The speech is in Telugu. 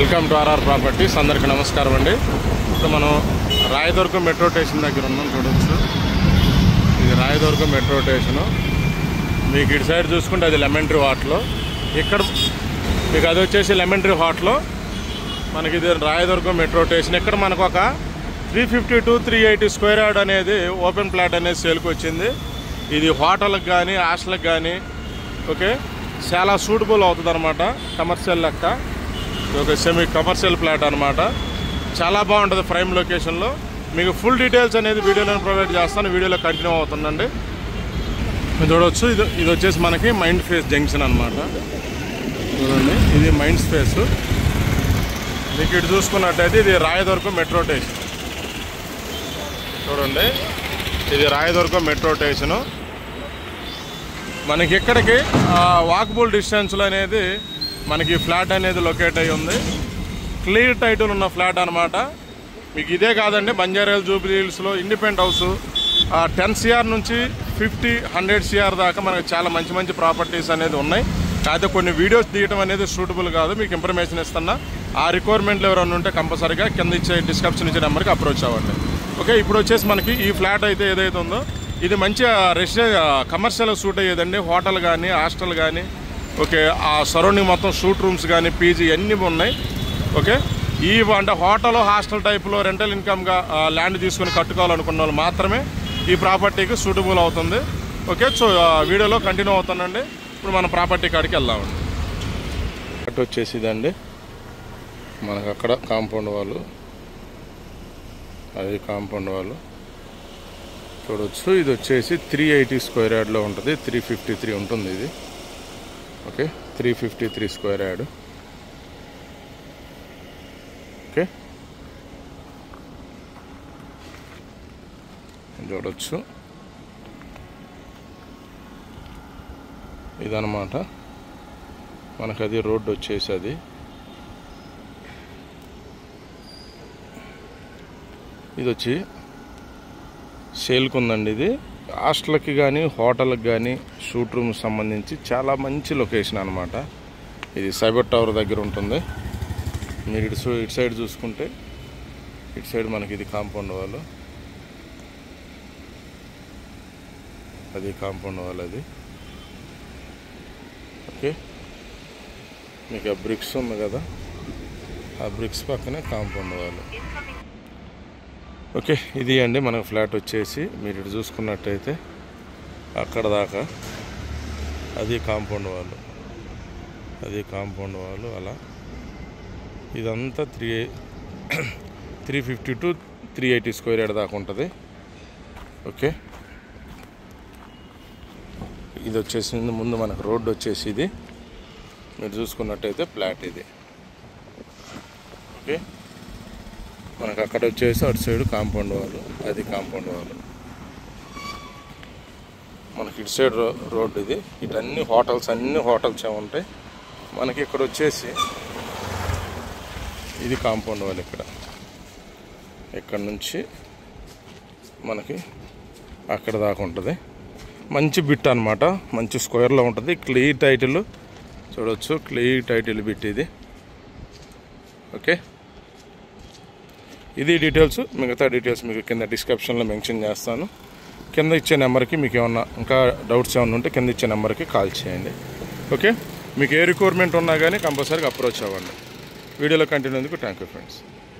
వెల్కమ్ టు ఆర్ఆర్ ప్రాపర్టీస్ అందరికీ నమస్కారం అండి ఇప్పుడు మనం రాయదుర్గం మెట్రో స్టేషన్ దగ్గర ఉన్నాం చూడొచ్చు ఇది రాయదుర్గం మెట్రో స్టేషను మీకు ఇటు సైడ్ చూసుకుంటే అది లెమన్ ట్రీ హాట్లో ఇక్కడ మీకు అది వచ్చేసి లెమన్ ట్రీ హాట్లో మనకి ఇది రాయదుర్గం మెట్రో స్టేషన్ ఇక్కడ మనకు ఒక three fifty to three eighty square yard అనేది ఓపెన్ ప్లాట్ అనేది సేల్కి వచ్చింది ఇది హోటల్కి కానీ హాస్టల్కి కానీ ఓకే చాలా సూటబుల్ అవుతుంది అనమాట కమర్షియల్ లెక్క ఇది ఒక సెమీ కమర్షియల్ ప్లాట్ అనమాట చాలా బాగుంటుంది ప్రైమ్ లొకేషన్లో మీకు ఫుల్ డీటెయిల్స్ అనేది వీడియోలో ప్రొవైడ్ చేస్తాను వీడియోలో కంటిన్యూ అవుతుందండి మీరు చూడవచ్చు ఇది ఇది వచ్చేసి మనకి మైండ్ ఫేస్ జంక్షన్ అనమాట చూడండి ఇది మైండ్ స్పేస్ మీకు ఇటు చూసుకున్నట్టయితే ఇది రాయదుర్గం మెట్రో స్టేషన్ చూడండి ఇది రాయదుర్గం మెట్రో స్టేషను మనకి ఇక్కడికి వాకబుల్ డిస్టెన్స్లో అనేది మనకి ఫ్లాట్ అనేది లొకేట్ అయి ఉంది క్లియర్ టైటిల్ ఉన్న ఫ్లాట్ అనమాట మీకు ఇదే కాదండి బంజారాల్ జూబ్లీ హిల్స్లో ఇండిపెండెంట్ హౌస్ టెన్ సిఆర్ నుంచి ఫిఫ్టీ హండ్రెడ్ సిఆర్ దాకా మనకు చాలా మంచి మంచి ప్రాపర్టీస్ అనేది ఉన్నాయి కాకపోతే కొన్ని వీడియోస్ తీయడం అనేది సూటబుల్ కాదు మీకు ఇన్ఫర్మేషన్ ఇస్తున్నా ఆ రిక్వైర్మెంట్లు ఎవరైనా ఉంటే కంపల్సరీగా కింద ఇచ్చే డిస్క్రిప్షన్ ఇచ్చే నెంబర్కి అప్రోచ్ అవ్వండి ఓకే ఇప్పుడు వచ్చేసి మనకి ఈ ఫ్లాట్ అయితే ఏదైతే ఉందో ఇది మంచి రెసిడె కమర్షియల్ సూట్ అయ్యేదండి హోటల్ కానీ హాస్టల్ కానీ ఓకే ఆ సరౌండింగ్ మొత్తం షూట్ రూమ్స్ కానీ పీజీ అన్నీ ఉన్నాయి ఓకే ఈ అంటే హోటల్ హాస్టల్ టైప్లో రెంటల్ ఇన్కమ్గా ల్యాండ్ తీసుకొని కట్టుకోవాలనుకున్న వాళ్ళు మాత్రమే ఈ ప్రాపర్టీకి సూటబుల్ అవుతుంది ఓకే సో ఆ, వీడియోలో కంటిన్యూ అవుతానండి ఇప్పుడు మన ప్రాపర్టీ కాడికి వెళ్దామండి అటు వచ్చేసి ఇదండి మనకు అక్కడ కాంపౌండ్ వాళ్ళు అది కాంపౌండ్ వాళ్ళు చూడొచ్చు ఇది వచ్చేసి త్రీ ఎయిటీ స్క్వేర్ యార్డ్లో ఉంటుంది త్రీ ఫిఫ్టీ త్రీ ఉంటుంది ఇది okay three fifty three square yard okay చూడొచ్చు ఇదనమాట మనకు అది రోడ్డు వచ్చేసి అది ఇది వచ్చి సేల్కి ఉందండి ఇది హాస్టల్కి కానీ హోటల్కి కానీ షూట్ రూమ్ సంబంధించి చాలా మంచి లొకేషన్ అనమాట ఇది సైబర్ టవర్ దగ్గర ఉంటుంది మీరు ఇటు సై- ఇటు సైడ్ చూసుకుంటే ఇటు సైడ్ మనకి ఇది కాంపౌండ్ వాళ్ళు అది కాంపౌండ్ వాళ్ళు అది ఓకే మీకు ఆ బ్రిక్స్ ఉంది కదా ఆ బ్రిక్స్ పక్కనే కాంపౌండ్ వాళ్ళు ఓకే ఇది అండి మనకు ఫ్లాట్ వచ్చేసి మీరు ఇటు చూసుకున్నట్టయితే అక్కడ దాకా అది కాంపౌండ్ వాళ్ళు అది కాంపౌండ్ వాళ్ళు అలా ఇదంతా three three fifty to three eighty square yard దాకా ఉంటుంది ఓకే ఇది వచ్చేసి ముందు మనకు రోడ్డు వచ్చేసి ఇది మీరు చూసుకున్నట్టయితే ఫ్లాట్ ఇది ఓకే మనకు అక్కడ వచ్చేసి అటు సైడ్ కాంపౌండ్ వాళ్ళు అది కాంపౌండ్ వాళ్ళు మనకి ఇటు సైడ్ రో రోడ్ ఇది ఇటు అన్ని హోటల్స్ అన్ని హోటల్స్ ఏ ఉంటాయి మనకి ఇక్కడ వచ్చేసి ఇది కాంపౌండ్ వాళ్ళు ఇక్కడ ఇక్కడ నుంచి మనకి అక్కడ దాకా ఉంటుంది మంచి బిట్ అనమాట మంచి స్క్వేర్లో ఉంటుంది క్లియర్ టైటిల్ చూడొచ్చు క్లియర్ టైటిల్ బిట్ ఇది ఓకే ఇది డీటెయిల్స్ మిగతా డీటెయిల్స్ మీకు కింద డిస్క్రిప్షన్లో మెన్షన్ చేస్తాను కింద ఇచ్చే నెంబర్కి మీకు ఏమన్నా ఇంకా డౌట్స్ ఏమన్నా ఉంటే కింద ఇచ్చే నెంబర్కి కాల్ చేయండి ఓకే మీకు ఏ రిక్వైర్మెంట్ ఉన్నా కానీ కంపల్సరీగా అప్రోచ్ అవ్వండి వీడియోలో కంటిన్యూ ఎందుకు థ్యాంక్ యూ ఫ్రెండ్స్